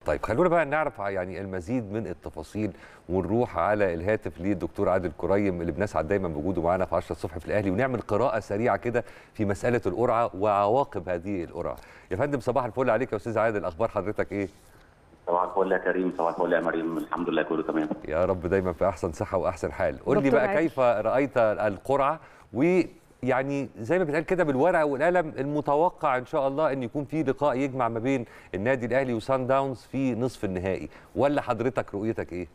طيب خلونا بقى نعرف يعني المزيد من التفاصيل ونروح على الهاتف للدكتور عادل كريم اللي بنسعد دايما بوجوده معانا في 10 الصبح في الاهلي ونعمل قراءه سريعه كده في مساله القرعه وعواقب هذه القرعه. يا فندم صباح الفل عليك يا استاذ عادل اخبار حضرتك ايه؟ صباح الفل يا كريم صباح الفل يا مريم الحمد لله كله تمام يا رب دايما في احسن صحه واحسن حال. قول لي دكتور بقى عادل. كيف رايت القرعه ويعني زي ما بيتقال كده بالورقه والقلم المتوقع ان شاء الله ان يكون في لقاء يجمع ما بين النادي الاهلي وسان داونز في نصف النهائي ولا حضرتك رؤيتك ايه؟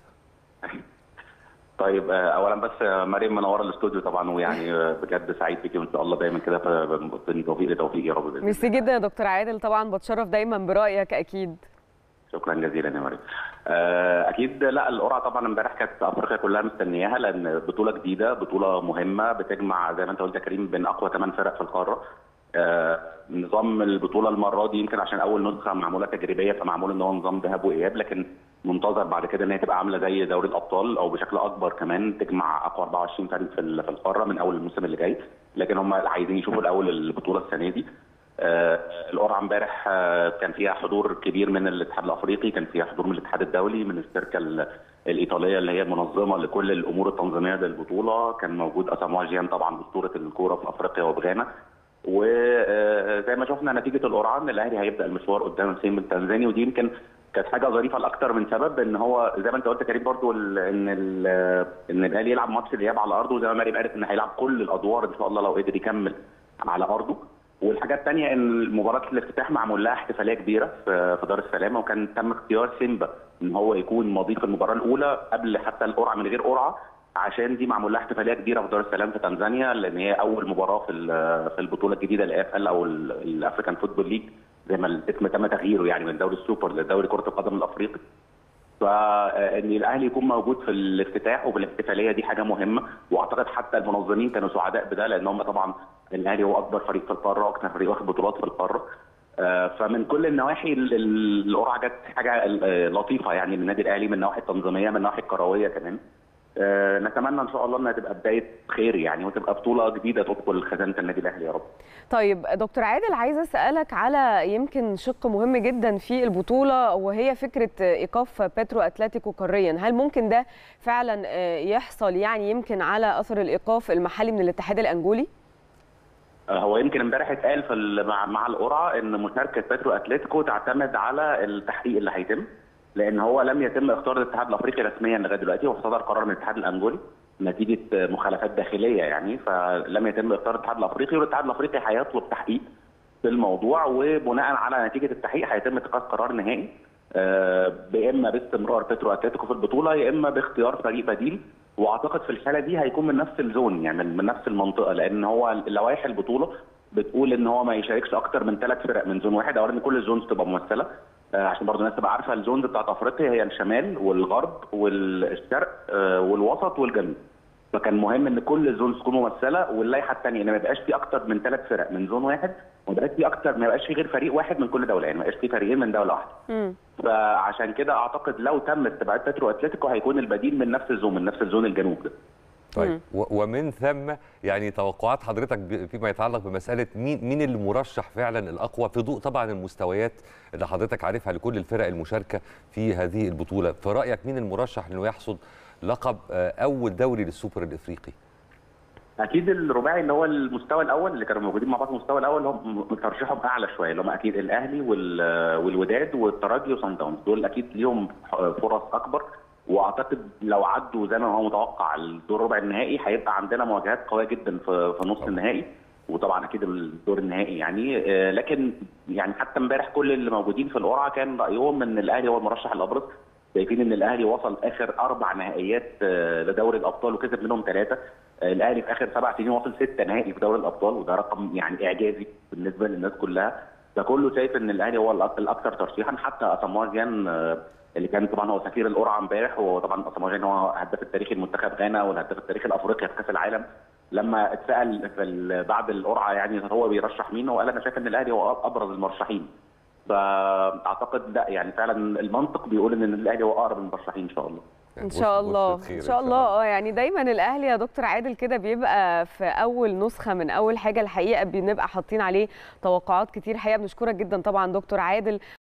طيب آه، اولا بس آه، مريم منوره الاستوديو طبعا ويعني آه، بجد سعيد بيكي وان شاء الله دايما كده ف- من توفيق لتوفيق يا رب بإذن ميرسي الله. جدا يا دكتور عادل طبعا بتشرف دايما برايك اكيد شكرا جزيلا يا مريم آه، اكيد لا القرعه طبعا امبارح كانت افريقيا كلها مستنياها لان بطوله جديده بطوله مهمه بتجمع زي ما انت قلت يا كريم بين اقوى ثمان فرق في القاره آه، نظام البطوله المره دي يمكن عشان اول نسخه معموله تجريبيه فمعمول ان هو نظام ذهاب واياب لكن منتظر بعد كده ان هي تبقى عامله زي دوري الابطال او بشكل اكبر كمان تجمع اقوى 24 فريق في ال- في القاره من اول الموسم اللي جاي لكن هم عايزين يشوفوا الاول البطوله السنه دي آه، القرعه امبارح آه، كان فيها حضور كبير من الاتحاد الافريقي كان فيها حضور من الاتحاد الدولي من الشركه ال- الايطاليه اللي هي المنظمه لكل الامور التنظيميه للبطوله كان موجود اساموا جيان طبعا اسطوره الكوره في افريقيا وبغانا وزي ما شفنا نتيجه القرعه ان الاهلي هيبدا المشوار قدام السيم التنزاني ودي يمكن كانت حاجه ظريفه لاكثر من سبب ان هو زي ما انت قلت يا كريم برضو ال- ان ال- ان الاهلي يلعب ماتش الاياب على ارضه وزي ما مريم قالت ان هيلعب كل الادوار ان شاء الله لو قدر يكمل على ارضه والحاجه الثانيه ان مباراه الافتتاح معمول لها احتفاليه كبيره في في دار السلامه وكان تم اختيار سيمبا ان هو يكون مضيف المباراه الاولى قبل حتى القرعه من غير قرعه عشان دي معمول لها احتفاليه كبيره في دار السلام في تنزانيا لان هي اول مباراه في ال- في البطوله الجديده الاف ال او ال- الافريكان فوتبول ليج زي ما الاسم تم تغييره يعني من دوري السوبر لدوري كره القدم الافريقي فان الاهلي يكون موجود في الافتتاح وفي الاحتفاليه دي حاجه مهمه واعتقد حتى المنظمين كانوا سعداء بده لان هم طبعا الاهلي هو اكبر فريق في القاره واكثر فريق واخد بطولات في القاره آه، فمن كل النواحي ال- ال- القرعه جت حاجه آه، لطيفه يعني للنادي الاهلي من النواحي التنظيميه من النواحي الكرويه كمان آه، نتمنى ان شاء الله انها تبقى بدايه خير يعني وتبقى بطوله جديده تدخل خزانه النادي الاهلي يا رب طيب دكتور عادل عايزه اسالك على يمكن شق مهم جدا في البطوله وهي فكره ايقاف بيترو اتلتيكو قاريا هل ممكن ده فعلا آه، يحصل يعني يمكن على اثر الايقاف المحلي من الاتحاد الانجولي آه، هو يمكن امبارح اتقال في ال- مع مع القرعه ان مشاركه بيترو اتلتيكو تعتمد على التحقيق اللي هيتم لان هو لم يتم اختيار الاتحاد الافريقي رسميا لغايه دلوقتي وصدر قرار من الاتحاد الانجولي نتيجه آه، مخالفات داخليه يعني فلم يتم اختيار الاتحاد الافريقي والاتحاد الافريقي هيطلب تحقيق في الموضوع وبناء على نتيجه التحقيق هيتم اتخاذ قرار نهائي آه، يا اما باستمرار بيترو اتلتيكو في البطوله يا اما باختيار فريق بديل واعتقد في الحاله دي هيكون من نفس الزون يعني من من نفس المنطقه لان هو لوائح البطوله بتقول ان هو ما يشاركش اكتر من ثلاث فرق من زون واحد او ان كل الزونز تبقى ممثله آه، عشان برضه الناس تبقى عارفه الزونز بتاعت افريقيا هي الشمال والغرب والشرق آه، والوسط والجنوب فكان مهم ان كل الزونز تكون ممثله واللائحه الثانيه ان ما يبقاش في اكتر من ثلاث فرق من زون واحد وما يبقاش في اكتر ما يبقاش في غير فريق واحد من كل دوله يعني ما يبقاش في فريقين من دوله واحده مم. فعشان كده اعتقد لو تم استبعاد بيترو اتلتيكو هيكون البديل من نفس الزون من نفس الزون الجنوب ده طيب و- ومن ثم يعني توقعات حضرتك ب- فيما يتعلق بمساله مين مين اللي مرشح فعلا الاقوى في ضوء طبعا المستويات اللي حضرتك عارفها لكل الفرق المشاركه في هذه البطوله في رايك مين المرشح انه يحصد لقب آه، اول دوري للسوبر الافريقي اكيد الرباعي اللي هو المستوى الاول اللي كانوا موجودين مع بعض المستوى الاول هم ترشيحهم اعلى شويه اللي هم اكيد الاهلي وال- والوداد والترجي وصن داونز دول اكيد ليهم فرص اكبر واعتقد لو عدوا زي ما هو متوقع الدور ربع النهائي هيبقى عندنا مواجهات قويه جدا في في نص النهائي وطبعا اكيد الدور النهائي يعني آه، لكن يعني حتى امبارح كل اللي موجودين في القرعه كان رايهم ان الاهلي هو المرشح الابرز شايفين ان الاهلي وصل اخر اربع نهائيات آه، لدوري الابطال وكسب منهم ثلاثه الاهلي في اخر سبع سنين وصل ست نهائي في دوري الابطال وده رقم يعني اعجازي بالنسبه للناس كلها فكله شايف ان الاهلي هو الأك- الاكثر ترشيحا حتى اساموا جيان آه، اللي كان طبعا هو سفير القرعه امبارح وهو طبعا اساموا جيان هو هداف التاريخي المنتخب غانا والهداف التاريخي الافريقي في كاس العالم لما اتسال في ال- بعد القرعه يعني هو بيرشح مين هو قال انا شايف ان الاهلي هو ابرز المرشحين فاعتقد لا يعني فعلا المنطق بيقول ان الاهلي هو اقرب المرشحين ان شاء الله ان شاء الله بشرة خير ان شاء الله اه يعني دايما الاهلي يا دكتور عادل كده بيبقى في اول نسخه من اول حاجه الحقيقه بنبقى حاطين عليه توقعات كتير حقيقه بنشكرك جدا طبعا دكتور عادل